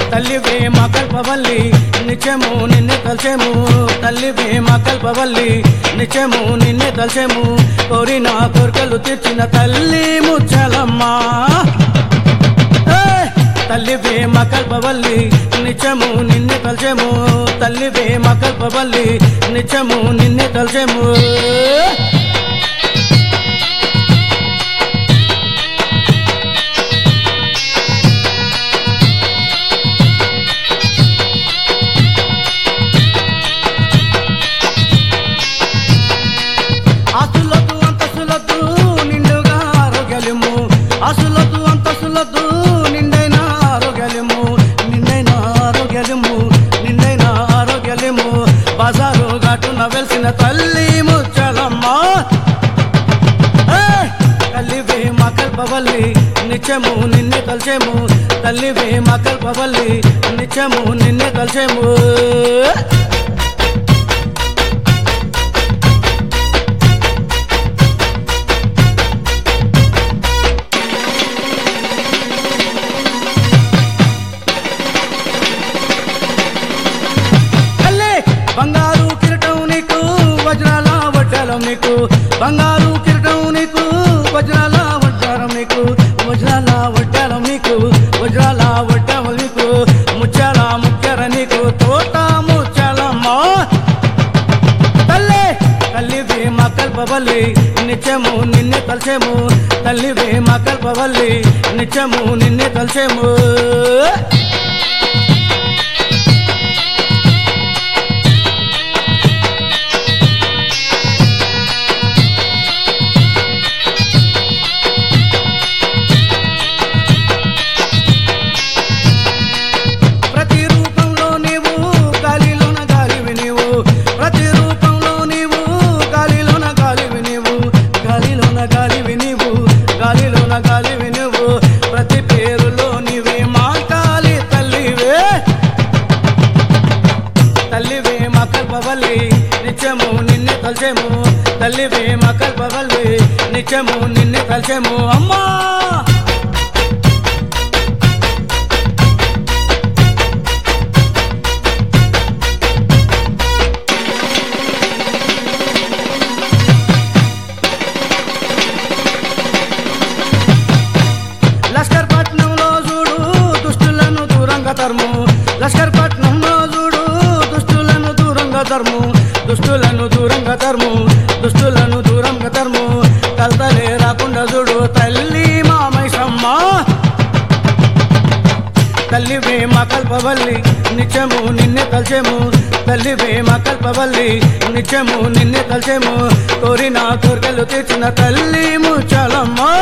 తల్లివే మా కల్పవల్లి నిత్యము నిన్నే తలచేము తల్లివే మా కల్పవల్లి నిత్యము నిన్నే తలచేము కోరిన కోరికలు తీర్చిన తల్లి ముచ్చలమ్మా ఏయ్! తల్లివే మా కల్పవల్లి నిత్యము నిన్నే తలచేము తల్లివే మా కల్పవల్లి నిత్యము నిన్నే తలచేము ఆస్తులతో అంతస్తులతో నిండుగా ఆరోగ్యము ఆస్తులతో అంతస్తులతో నిండైన ఆరోగ్యము నిండైన ఆరోగ్యము నిండైన ఆరోగ్యము బజారు ఘాటున వెలిసిన తల్లి ముచ్చలమ్మ ఏయ్! తల్లివే మా కల్పవల్లి నిత్యము నిన్నే కలిసేము తల్లివే మా కల్పవల్లి నిత్యము నిన్నే కలిసేము తల్లి బంగారు కిరటం నీకు వజ్రాల వడ్డాలం నీకు బంగారు కిరటం నీకు వజ్రాల వడ్డారం నీకు వజ్రాల వడ్డాలం నీకు వజ్రాల వడ్డాలం నీకు ముత్యాల ముఖ్యర నీకు తోట ముత్యాలమ్మ తల్లి తల్లివే మా కల్పవల్లి నిత్యము నిన్నే తలచేము తల్లివే మా కల్పవల్లి నిత్యము నిన్నే తలచేము ప్రతి రూపంలో నీవు గాలిలోన గాలివి నీవు ప్రతి రూపంలో నీవు గాలిలోన గాలివి నీవు గాలిలోన గాలివి నీవు గాలిలోన గాలివి నీవు ప్రతి పేరులో నీవే మా కాలి తల్లివే తల్లివే మా కల్పవల్లి నిత్యము నిన్నే తలచేము తల్లివే మా కల్పవల్లి నిత్యము నిన్నే తలచేము అమ్మా లష్కర్ పట్నంలో చూడు దుష్టులను దూరంగా తరుము లష్కర్ పట్నంలో చూడు దుష్టులను దూరంగా తరుము దుష్టులను దూరంగా తరుము దుష్టులను దూరంగా తరుము కలతలే రాకుండా చూడు తల్లి మామైసమ్మ తల్లివే మా కల్పవల్లి నిత్యము నిన్నే తలచేము తల్లివే మా కల్పవల్లి నిత్యము నిన్నే తలచేము కోరిన కోరికలు తీర్చిన తల్లి ముచ్చలమ్మ